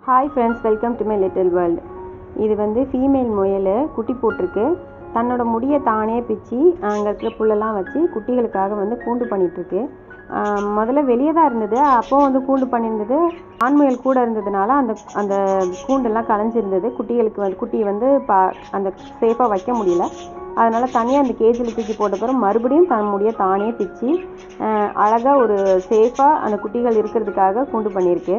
hi friends welcome to my little world இது வந்து female முயல் குட்டி போட்டிருக்கு தன்னோட முடியை தானே பிச்சு அங்கே இருக்கிற புல்லெல்லாம் வச்சு குட்டிகளுக்காக வந்து கூண்டு பண்ணிகிட்ருக்கு முதல்ல வெளியே தான் இருந்தது அப்போ வந்து கூண்டு பண்ணியிருந்தது ஆண் முயல் கூட இருந்ததுனால அந்த அந்த கூண்டெல்லாம் கலைஞ்சிருந்தது குட்டிகளுக்கு வந்து குட்டியை வந்து பா அந்த சேஃபாக வைக்க முடியல அதனால் தனியாக அந்த கேஜில் தூக்கி போட்ட பிறகு மறுபடியும் தன் முடியை தானே பிச்சு அழகாக ஒரு சேஃபாக அந்த குட்டிகள் இருக்கிறதுக்காக கூண்டு பண்ணியிருக்கு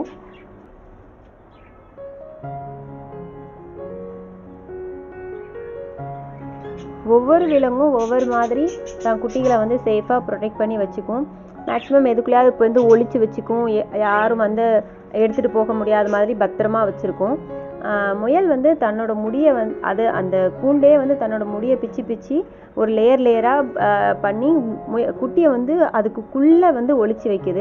ஒவ்வொரு விலங்கும் ஒவ்வொரு மாதிரி தன் குட்டிகளை வந்து சேஃபாக ப்ரொடெக்ட் பண்ணி வச்சுக்கும் மேக்ஸிமம் எதுக்குள்ளேயாவது இப்போ வந்து ஒழிச்சு வச்சுக்கும் ய- யாரும் வந்து எடுத்துகிட்டு போக முடியாத மாதிரி பத்திரமா வச்சுருக்கும் முயல் வந்து தன்னோட முடியை வந்து அது அந்த கூண்டே வந்து தன்னோட முடியை பிச்சு பிச்சு ஒரு லேயர் லேயராக பண்ணி முய குட்டியை வந்து அதுக்குள்ளே வந்து ஒளிச்சு வைக்குது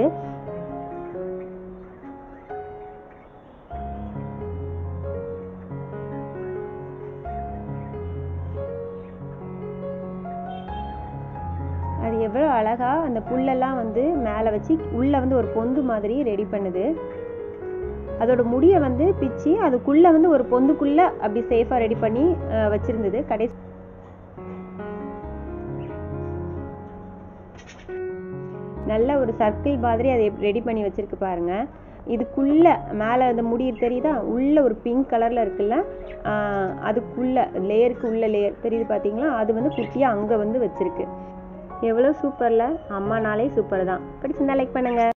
அது எவ்வளோ அழகாக அந்த புல்லெல்லாம் வந்து மேலே வச்சு உள்ளே வந்து ஒரு பொந்து மாதிரி ரெடி பண்ணுது அதோட முடியை வந்து பிச்சு அதுக்குள்ளே வந்து ஒரு பொந்துக்குள்ளே அப்படி சேஃபாக ரெடி பண்ணி அஹ், வச்சிருந்தது கடைசி நல்ல ஒரு சர்க்கிள் மாதிரி அதை ரெடி பண்ணி வச்சிருக்கு பாருங்க இதுக்குள்ள மேலே அந்த முடி தெரியுதா உள்ள ஒரு பிங்க் கலர்ல இருக்குல்ல ஆஹ் அதுக்குள்ள லேயருக்கு உள்ள லேயர் தெரியுது பாத்தீங்களா அது வந்து குட்டியா அங்க வந்து வச்சிருக்கு எவ்வளோ சூப்பர்ல அம்மானாலே சூப்பர் தான் பிடிச்சிருந்தா லைக் பண்ணுங்க